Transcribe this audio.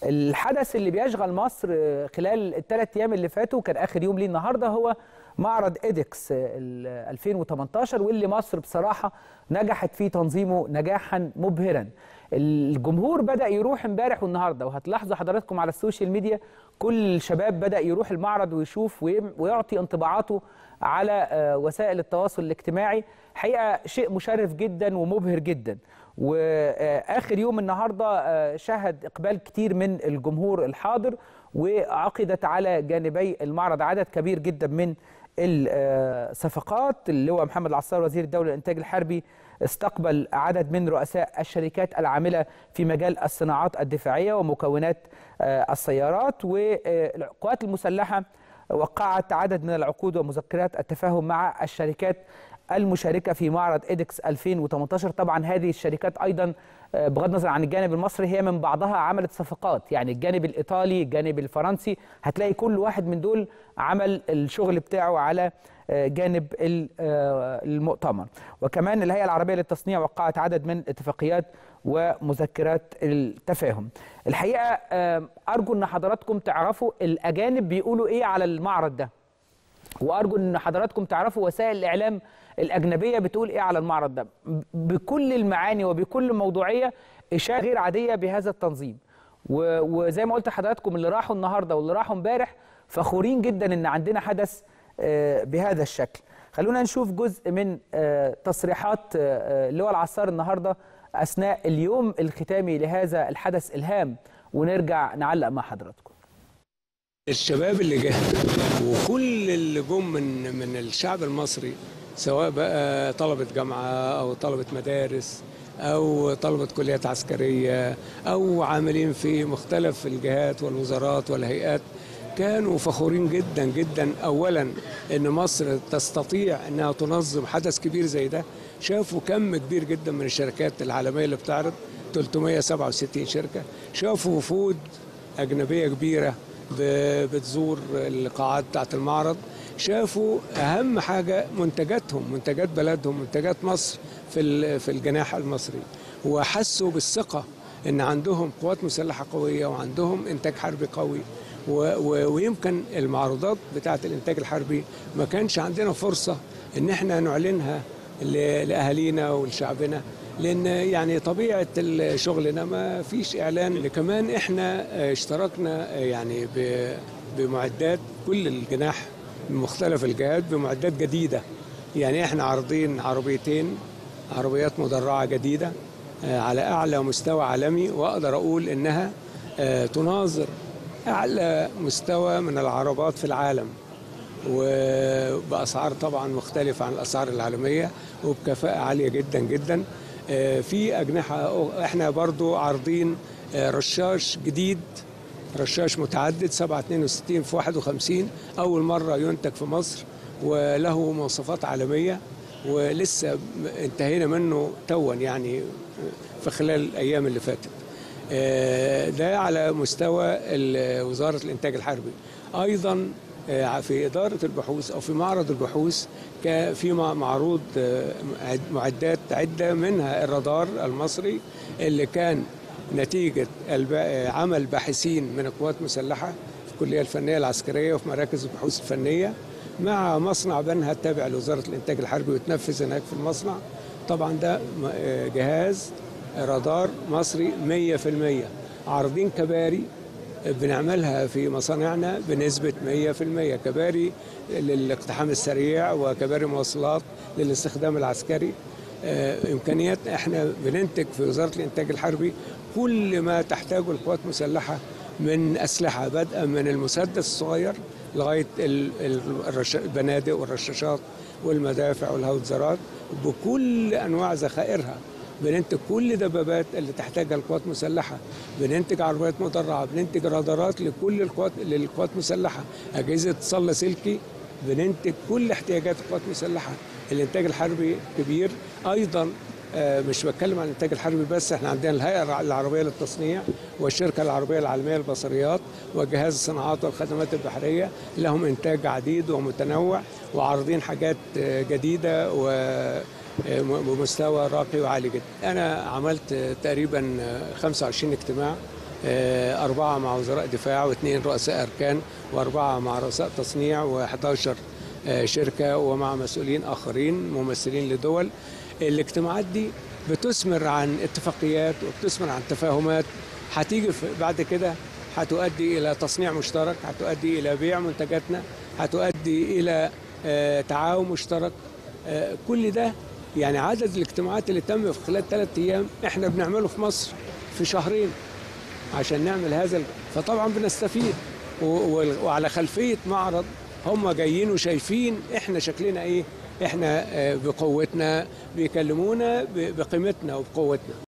الحدث اللي بيشغل مصر خلال الثلاث ايام اللي فاتوا كان اخر يوم ليه النهارده هو معرض ايدكس 2018 واللي مصر بصراحه نجحت في تنظيمه نجاحا مبهرا. الجمهور بدا يروح امبارح والنهارده وهتلاحظوا حضراتكم على السوشيال ميديا كل الشباب بدا يروح المعرض ويشوف ويعطي انطباعاته على وسائل التواصل الاجتماعي حقيقه شيء مشرف جدا ومبهر جدا واخر يوم النهارده شهد اقبال كتير من الجمهور الحاضر وعقدت على جانبي المعرض عدد كبير جدا من الصفقات اللي هو محمد العصار وزير الدوله للانتاج الحربي استقبل عدد من رؤساء الشركات العامله في مجال الصناعات الدفاعيه ومكونات السيارات والقوات المسلحه وقعت عدد من العقود ومذكرات التفاهم مع الشركات المشاركة في معرض إيدكس 2018 طبعا هذه الشركات أيضا بغض النظر عن الجانب المصري هي من بعضها عملت صفقات يعني الجانب الإيطالي الجانب الفرنسي هتلاقي كل واحد من دول عمل الشغل بتاعه على جانب المؤتمر وكمان الهيئة العربية للتصنيع وقعت عدد من اتفاقيات ومذكرات التفاهم الحقيقة أرجو أن حضراتكم تعرفوا الأجانب بيقولوا إيه على المعرض ده وأرجو أن حضراتكم تعرفوا وسائل الإعلام الأجنبية بتقول إيه على المعرض ده بكل المعاني وبكل موضوعية إشارة غير عادية بهذا التنظيم وزي ما قلت لحضراتكم اللي راحوا النهاردة واللي راحوا امبارح فخورين جدا أن عندنا حدث بهذا الشكل خلونا نشوف جزء من تصريحات اللواء العصار النهارده اثناء اليوم الختامي لهذا الحدث الهام ونرجع نعلق مع حضراتكم. الشباب اللي جه وكل اللي جم من من الشعب المصري سواء بقى طلبه جامعه او طلبه مدارس او طلبه كليات عسكريه او عاملين في مختلف الجهات والوزارات والهيئات كانوا فخورين جدا جدا اولا ان مصر تستطيع انها تنظم حدث كبير زي ده شافوا كم كبير جدا من الشركات العالميه اللي بتعرض 367 شركه شافوا وفود اجنبيه كبيره بتزور القاعات بتاعت المعرض شافوا اهم حاجه منتجاتهم منتجات بلدهم منتجات مصر في في الجناح المصري وحسوا بالثقه ان عندهم قوات مسلحه قويه وعندهم انتاج حربي قوي ويمكن المعروضات بتاعه الانتاج الحربي ما كانش عندنا فرصه ان احنا نعلنها لاهالينا ولشعبنا لان يعني طبيعه شغلنا ما فيش اعلان كمان احنا اشتركنا يعني بمعدات كل الجناح من مختلف الجهات بمعدات جديده يعني احنا عارضين عربيتين عربيات مدرعه جديده على اعلى مستوى عالمي واقدر اقول انها تناظر اعلى مستوى من العربات في العالم وباسعار طبعا مختلفه عن الاسعار العالميه وبكفاءه عاليه جدا جدا في اجنحه احنا برضو عارضين رشاش جديد رشاش متعدد 762 في 51 اول مره ينتج في مصر وله مواصفات عالميه ولسه انتهينا منه توا يعني في خلال الايام اللي فاتت ده على مستوى وزاره الانتاج الحربي ايضا في إدارة البحوث أو في معرض البحوث في معروض معدات عدة منها الرادار المصري اللي كان نتيجة عمل باحثين من القوات المسلحة في الكلية الفنية العسكرية وفي مراكز البحوث الفنية مع مصنع بنها التابع لوزارة الإنتاج الحربي وتنفذ هناك في المصنع طبعا ده جهاز رادار مصري 100% عارضين كباري بنعملها في مصانعنا بنسبة 100% كباري للاقتحام السريع وكباري مواصلات للاستخدام العسكري إمكانيات إحنا بننتج في وزارة الإنتاج الحربي كل ما تحتاجه القوات المسلحة من أسلحة بدءا من المسدس الصغير لغاية البنادق والرشاشات والمدافع والهوتزرات بكل أنواع ذخائرها بننتج كل دبابات اللي تحتاجها القوات المسلحه بننتج عربيات مدرعه بننتج رادارات لكل القوات للقوات المسلحه اجهزه اتصال لاسلكي بننتج كل احتياجات القوات المسلحه الانتاج الحربي كبير ايضا مش بتكلم عن الانتاج الحربي بس احنا عندنا الهيئه العربيه للتصنيع والشركه العربيه العالميه للبصريات وجهاز الصناعات والخدمات البحريه لهم انتاج عديد ومتنوع وعارضين حاجات جديده و بمستوى راقي وعالي جدا أنا عملت تقريبا 25 اجتماع آه، أربعة مع وزراء دفاع واثنين رؤساء أركان وأربعة مع رؤساء تصنيع و11 شركة ومع مسؤولين آخرين ممثلين لدول الاجتماعات دي بتثمر عن اتفاقيات وبتثمر عن تفاهمات هتيجي في- بعد كده هتؤدي إلى تصنيع مشترك هتؤدي إلى بيع منتجاتنا هتؤدي إلى آه، تعاون مشترك آه، كل ده يعني عدد الاجتماعات اللي تم في خلال ثلاثة أيام احنا بنعمله في مصر في شهرين عشان نعمل هذا ال- فطبعا بنستفيد و- و- وعلى خلفية معرض هم جايين وشايفين احنا شكلنا ايه احنا آه، بقوتنا بيكلمونا ب- بقيمتنا وبقوتنا